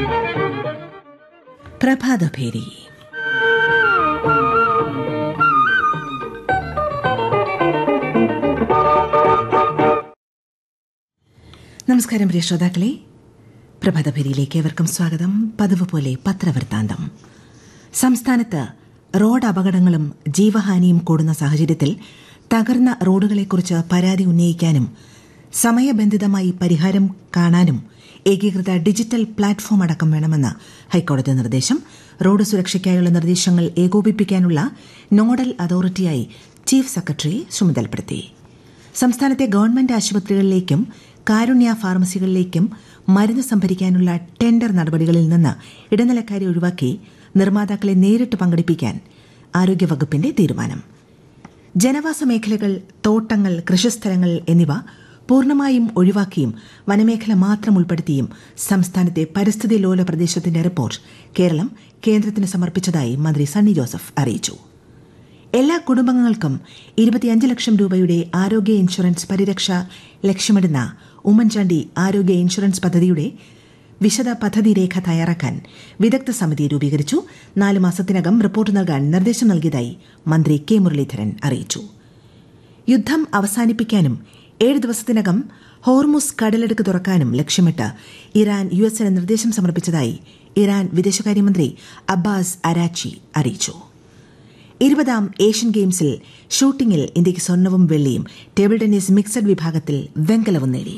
പ്രഭാതഭേരി നമസ്കാരം പ്രിയ ശ്രോതാക്കളെ പ്രഭാതഭേരിയിലേക്ക് ഏവർക്കും സ്വാഗതം പതിവ് പോലെ പത്രവൃത്താന്തം സംസ്ഥാനത്ത് റോഡ് അപകടങ്ങളും ജീവഹാനിയും കൂടുന്ന സാഹചര്യത്തിൽ തകർന്ന റോഡുകളെക്കുറിച്ച് പരാതി ഉന്നയിക്കാനും സമയബന്ധിതമായി പരിഹാരം കാണാനും ഏകീകൃത ഡിജിറ്റൽ പ്ലാറ്റ്ഫോം അടക്കം വേണമെന്ന് ഹൈക്കോടതി നിർദ്ദേശം റോഡ് സുരക്ഷയ്ക്കായുള്ള നിർദ്ദേശങ്ങൾ ഏകോപിപ്പിക്കാനുള്ള നോഡൽ അതോറിറ്റിയായി ചീഫ് സെക്രട്ടറിയെ ചുമതലപ്പെടുത്തി സംസ്ഥാനത്തെ ഗവൺമെന്റ് ആശുപത്രികളിലേക്കും കാരുണ്യ ഫാർമസികളിലേക്കും മരുന്ന് സംഭരിക്കാനുള്ള ടെൻഡർ നടപടികളിൽ നിന്ന് ഇടനിലക്കാരെ ഒഴിവാക്കി നിർമ്മാതാക്കളെ നേരിട്ട് പങ്കെടുപ്പിക്കാൻ ആരോഗ്യവകുപ്പിന്റെ തീരുമാനം ജനവാസ മേഖലകൾ തോട്ടങ്ങൾ കൃഷിസ്ഥലങ്ങൾ എന്നിവ പൂർണ്ണമായും ഒഴിവാക്കിയും വനമേഖല മാത്രം ഉൾപ്പെടുത്തിയും സംസ്ഥാനത്തെ പരിസ്ഥിതി ലോല പ്രദേശത്തിന്റെ റിപ്പോർട്ട് കേരളം കേന്ദ്രത്തിന് സമർപ്പിച്ചതായി മന്ത്രി സണ്ണി ജോസഫ് അറിയിച്ചു എല്ലാ കുടുംബങ്ങൾക്കും ഇരുപത്തിയഞ്ച് ലക്ഷം രൂപയുടെ ആരോഗ്യ ഇൻഷുറൻസ് പരിരക്ഷ ലക്ഷ്യമിടുന്ന ഉമ്മൻചാണ്ടി ആരോഗ്യ ഇൻഷുറൻസ് പദ്ധതിയുടെ വിശദ പദ്ധതി രേഖ തയ്യാറാക്കാൻ വിദഗ്ധ സമിതി രൂപീകരിച്ചു നാല് മാസത്തിനകം റിപ്പോർട്ട് നൽകാൻ നിർദ്ദേശം നൽകിയതായി മന്ത്രി കെ മുരളീധരൻ അറിയിച്ചു യുദ്ധം അവസാനിപ്പിക്കാനും ഏഴ് ദിവസത്തിനകം ഹോർമുസ് കടലെടുക്ക് തുറക്കാനും ലക്ഷ്യമിട്ട് ഇറാൻ യു എസിന് നിർദ്ദേശം സമർപ്പിച്ചതായി ഇറാൻ വിദേശകാര്യമന്ത്രി അബ്ബാസ് അരാച്ചി അറിയിച്ചു ഇരുപതാം ഏഷ്യൻ ഗെയിംസിൽ ഷൂട്ടിംഗിൽ ഇന്ത്യയ്ക്ക് സ്വർണവും വെള്ളിയും ടേബിൾ ടെന്നീസ് മിക്സഡ് വിഭാഗത്തിൽ വെങ്കലവും നേടി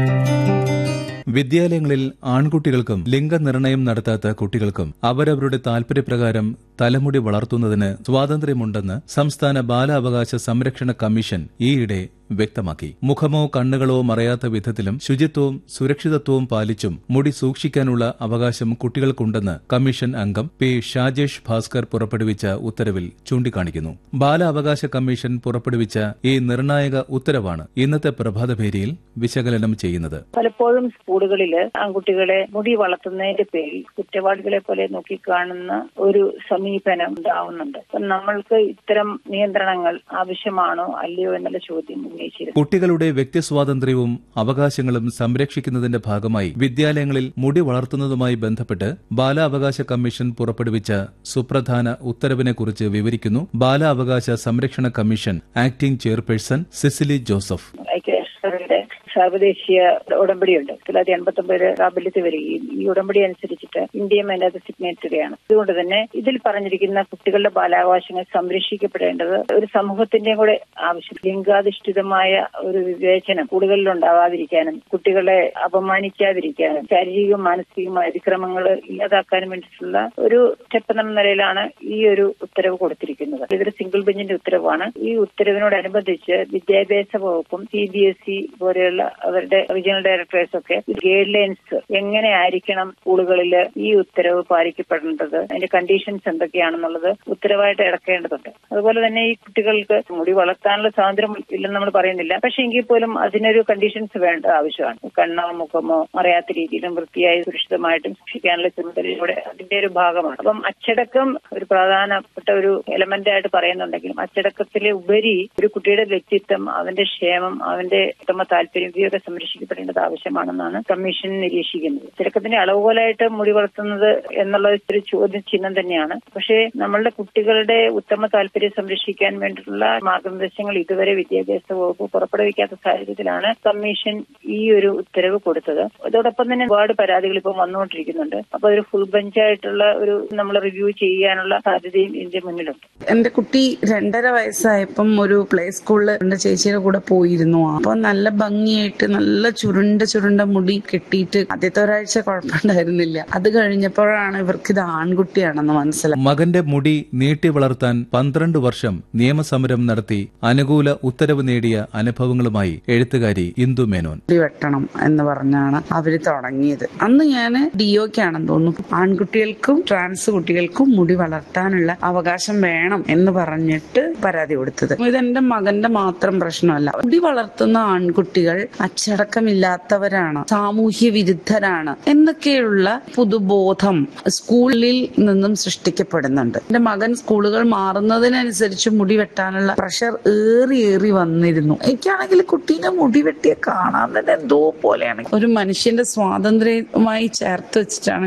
വിദ്യാലയങ്ങളിൽ ആൺകുട്ടികൾക്കും ലിംഗനിർണയം നടത്താത്ത കുട്ടികൾക്കും അവരവരുടെ താൽപര്യപ്രകാരം തലമുടി വളർത്തുന്നതിന് സ്വാതന്ത്ര്യമുണ്ടെന്ന് സംസ്ഥാന ബാലാവകാശ സംരക്ഷണ കമ്മീഷൻ ഈയിടെ വ്യക്തമാക്കി മുഖമോ കണ്ണുകളോ മറയാത്ത വിധത്തിലും ശുചിത്വവും സുരക്ഷിതത്വവും പാലിച്ചും മുടി സൂക്ഷിക്കാനുള്ള അവകാശം കുട്ടികൾക്കുണ്ടെന്ന് കമ്മീഷൻ അംഗം പി ഷാജേഷ് ഭാസ്കർ പുറപ്പെടുവിച്ച ഉത്തരവിൽ ചൂണ്ടിക്കാണിക്കുന്നു ബാലാവകാശ കമ്മീഷൻ പുറപ്പെടുവിച്ച ഈ നിർണായക ഉത്തരവാണ് ഇന്നത്തെ പ്രഭാതഭേരിയിൽ വിശകലനം ചെയ്യുന്നത് പലപ്പോഴും സ്കൂളുകളിൽ ആൺകുട്ടികളെ മുടി വളർത്തുന്നതിന്റെ പേരിൽ കുറ്റവാളികളെ പോലെ നോക്കിക്കാണുന്ന ഒരു സമീപനം ഉണ്ടാവുന്നുണ്ട് അപ്പം നമ്മൾക്ക് ഇത്തരം നിയന്ത്രണങ്ങൾ ആവശ്യമാണോ അല്ലയോ എന്നുള്ള ചോദ്യം ഉന്നയിച്ചിരുന്നു കുട്ടികളുടെ വ്യക്തിസ്വാതന്ത്ര്യവും അവകാശങ്ങളും സംരക്ഷിക്കുന്നതിന്റെ ഭാഗമായി വിദ്യാലയങ്ങളിൽ മുടി വളർത്തുന്നതുമായി ബന്ധപ്പെട്ട് ബാലാവകാശ കമ്മീഷൻ പുറപ്പെടുവിച്ച സുപ്രധാന ഉത്തരവിനെക്കുറിച്ച് വിവരിക്കുന്നു ബാലാവകാശ സംരക്ഷണ commission acting chairperson Cecily Joseph ഐക്യരാഷ്ട്രങ്ങളുടെ സാർവദേശീയ ഉടമ്പടിയുണ്ട് തൊള്ളായിരത്തി എൺപത്തി ഒമ്പത് പ്രാബല്യത്തിൽ വരികയും ഈ ഉടമ്പടി അനുസരിച്ചിട്ട് ഇന്ത്യയും അതിനകത്ത് സിഗ്നേറ്ററിയാണ് അതുകൊണ്ട് തന്നെ ഇതിൽ പറഞ്ഞിരിക്കുന്ന കുട്ടികളുടെ ബാലാവകാശങ്ങൾ സംരക്ഷിക്കപ്പെടേണ്ടത് ഒരു സമൂഹത്തിന്റെയും കൂടെ ആവശ്യം ലിംഗാധിഷ്ഠിതമായ ഒരു വിവേചനം കൂടുതലിൽ ഉണ്ടാവാതിരിക്കാനും കുട്ടികളെ അപമാനിക്കാതിരിക്കാനും ശാരീരികവും മാനസികവുമായ അതിക്രമങ്ങൾ ഇല്ലാതാക്കാനും വേണ്ടിയിട്ടുള്ള ഒരു സ്റ്റെപ്പ് എന്ന നിലയിലാണ് ഈ ഒരു ഉത്തരവ് കൊടുത്തിരിക്കുന്നത് ഇതൊരു സിംഗിൾ ബെഞ്ചിന്റെ ഉത്തരവാണ് ഈ ഉത്തരവിനോടനുബന്ധിച്ച് വിദ്യാഭ്യാസ വകുപ്പും സി ബി എസ് ഇ പോലെയുള്ള അവരുടെ റീജിയണൽ ഡയറക്ടേഴ്സ് ഒക്കെ ഗൈഡ് ലൈൻസ് എങ്ങനെ ആയിരിക്കണം സ്കൂളുകളിൽ ഈ ഉത്തരവ് പാലിക്കപ്പെടേണ്ടത് അതിന്റെ കണ്ടീഷൻസ് എന്തൊക്കെയാണെന്നുള്ളത് ഉത്തരവായിട്ട് ഇറക്കേണ്ടതുണ്ട് അതുപോലെ തന്നെ ഈ കുട്ടികൾക്ക് മുടി വളർത്താനുള്ള സ്വാതന്ത്ര്യം ഇല്ലെന്ന് നമ്മൾ പറയുന്നില്ല പക്ഷെ എങ്കിൽ പോലും അതിനൊരു കണ്ടീഷൻസ് വേണ്ട ആവശ്യമാണ് കണ്ണോ മുഖമോ അറിയാത്ത രീതിയിലും വൃത്തിയായി സുരക്ഷിതമായിട്ടും സൂക്ഷിക്കാനുള്ള ചുമതലയുടെ അതിന്റെ ഒരു ഭാഗമാണ് അപ്പം അച്ചടക്കം ഒരു പ്രധാനപ്പെട്ട ഒരു എലമെന്റ് ആയിട്ട് പറയുന്നുണ്ടെങ്കിലും അച്ചടക്കത്തിലെ ഉപരി ഒരു കുട്ടിയുടെ വ്യക്തിത്വം അവന്റെ ക്ഷേമം അവന്റെ ഉത്തമ താല്പര്യം ഇവയൊക്കെ സംരക്ഷിക്കപ്പെടേണ്ടത് ആവശ്യമാണെന്നാണ് കമ്മീഷൻ നിരീക്ഷിക്കുന്നത് അച്ചടക്കത്തിന്റെ അളവുകോലായിട്ട് മുടി വളർത്തുന്നത് എന്നുള്ള ഒരു ചോദ്യം ചിഹ്നം തന്നെയാണ് പക്ഷേ നമ്മളുടെ കുട്ടികളുടെ ഉത്തമ താല്പര്യം സംരക്ഷിക്കാൻ വേണ്ടിയിട്ടുള്ള മാർഗനിർദ്ദേശങ്ങൾ ഇതുവരെ വിദ്യാഭ്യാസ വകുപ്പ് പുറപ്പെടുവിക്കാത്ത സാഹചര്യത്തിലാണ് കമ്മീഷൻ ഈ ഒരു ഉത്തരവ് കൊടുത്തത് അതോടൊപ്പം തന്നെ ഒരുപാട് പരാതികൾ ഇപ്പോൾ വന്നുകൊണ്ടിരിക്കുന്നുണ്ട് അപ്പൊ ഒരു ഫുൾ ബെഞ്ചായിട്ടുള്ള ഒരു നമ്മൾ റിവ്യൂ ചെയ്യാനുള്ള സാധ്യതയും ഇതിന്റെ മുന്നിലുണ്ട് എന്റെ കുട്ടി രണ്ടര വയസ്സായപ്പം ഒരു പ്ലേ സ്കൂളിൽ എന്റെ ചേച്ചിയുടെ കൂടെ പോയിരുന്നു അപ്പൊ നല്ല ഭംഗിയായിട്ട് നല്ല ചുരുണ്ട ചുരുണ്ട മുടി കെട്ടിയിട്ട് ആദ്യത്തെ ഒരാഴ്ച കുഴപ്പമുണ്ടായിരുന്നില്ല അത് കഴിഞ്ഞപ്പോഴാണ് ഇവർക്ക് ഇത് ആൺകുട്ടിയാണെന്ന് മനസ്സിലായി മകന്റെ മുടി നീട്ടി വളർത്താൻ പന്ത്രണ്ട് വർഷം നിയമസമരം നടത്തി അനുകൂല ഉത്തരവ് നേടിയ അനുഭവങ്ങളുമായി എഴുത്തുകാരി ഇന്ദു മേനോൻ മുടി വെട്ടണം എന്ന് പറഞ്ഞാണ് അവര് തുടങ്ങിയത് അന്ന് ഞാൻ ഡിഒക്കാണെന്ന് തോന്നുന്നു ആൺകുട്ടികൾക്കും ട്രാൻസ് കുട്ടികൾക്കും മുടി വളർത്താനുള്ള അവകാശം വേണം എന്ന് പറഞ്ഞിട്ട് പരാതി കൊടുത്തത് ഇതെന്റെ മകന്റെ മാത്രം പ്രശ്നമല്ല മുടി വളർത്തുന്ന ആൺകുട്ടികൾ അച്ചടക്കമില്ലാത്തവരാണ് സാമൂഹ്യ വിരുദ്ധരാണ് എന്നൊക്കെയുള്ള പുതുബോധം സ്കൂളിൽ നിന്നും സൃഷ്ടിക്കപ്പെടുന്നുണ്ട് എന്റെ മകൻ സ്കൂളുകൾ മാറുന്നതിനനുസരിച്ച് മുടി വെട്ടാനുള്ള പ്രഷർ ഏറി ഏറി വന്നിരുന്നു എനിക്കാണെങ്കിൽ കുട്ടീനെ മുടി വെട്ടിയ കാണാൻ തന്നെ എന്തോ പോലെയാണ് ഒരു മനുഷ്യന്റെ സ്വാതന്ത്ര്യവുമായി ചേർത്ത് വെച്ചിട്ടാണ്